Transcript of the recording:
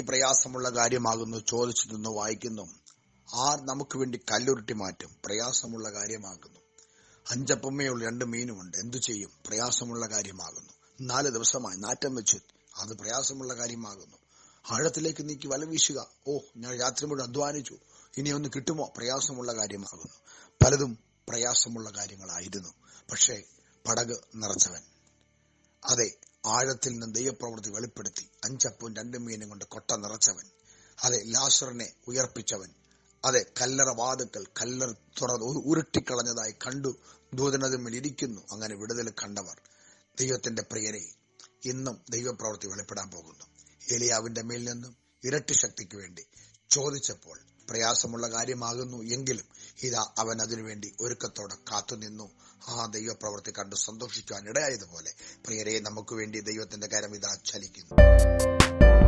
പ്രയാസമുള്ള കാര്യമാകുന്നു ചോദിച്ചു നിന്ന് വായിക്കുന്നു ആർ നമുക്ക് വേണ്ടി കല്ലുരുട്ടി മാറ്റും പ്രയാസമുള്ള കാര്യമാകുന്നു അഞ്ചപ്പമ്മയുള്ള രണ്ട് മീനുമുണ്ട് എന്തു ചെയ്യും പ്രയാസമുള്ള കാര്യമാകുന്നു നാല് ദിവസമായി നാറ്റം വെച്ച് അത് പ്രയാസമുള്ള കാര്യമാകുന്നു ആഴത്തിലേക്ക് നീക്കി വല വീശുക ഓ ഞാൻ രാത്രി മുഴുവൻ അധ്വാനിച്ചു ഇനി ഒന്ന് കിട്ടുമോ പ്രയാസമുള്ള കാര്യമാകുന്നു പലതും പ്രയാസമുള്ള കാര്യങ്ങളായിരുന്നു പക്ഷേ പടക് നിറച്ചവൻ അതെ ആഴത്തിൽ നിന്ന് ദൈവപ്രവൃത്തി വെളിപ്പെടുത്തി അഞ്ചപ്പവും രണ്ട് മീനും കൊണ്ട് കൊട്ട നിറച്ചവൻ അതെ ലാസറിനെ ഉയർപ്പിച്ചവൻ അതെ കല്ലറ വാതുക്കൽ കല്ലർ തുറന്ന് ഉ- ഉരുട്ടിക്കളഞ്ഞതായി കണ്ടു ദൂതനതുമ്മിൽ ഇരിക്കുന്നു അങ്ങനെ വിടുതൽ കണ്ടവർ ദൈവത്തിന്റെ പ്രിയരെ ഇന്നും ദൈവപ്രവൃത്തി വെളിപ്പെടാൻ പോകുന്നു ഏലിയാവിന്റെ മേൽ നിന്നും ഇരട്ടി ശക്തിക്ക് വേണ്ടി ചോദിച്ചപ്പോൾ പ്രയാസമുള്ള കാര്യമാകുന്നു എങ്കിലും ഇതാ അവൻ അതിനുവേണ്ടി ഒരുക്കത്തോടെ കാത്തുനിന്നു ആ ദൈവപ്രവൃത്തി കണ്ട് സന്തോഷിക്കുവാൻ ഇടയായതുപോലെ പ്രിയരെ നമുക്ക് വേണ്ടി ദൈവത്തിന്റെ കരം ഇതാ ചലിക്കുന്നു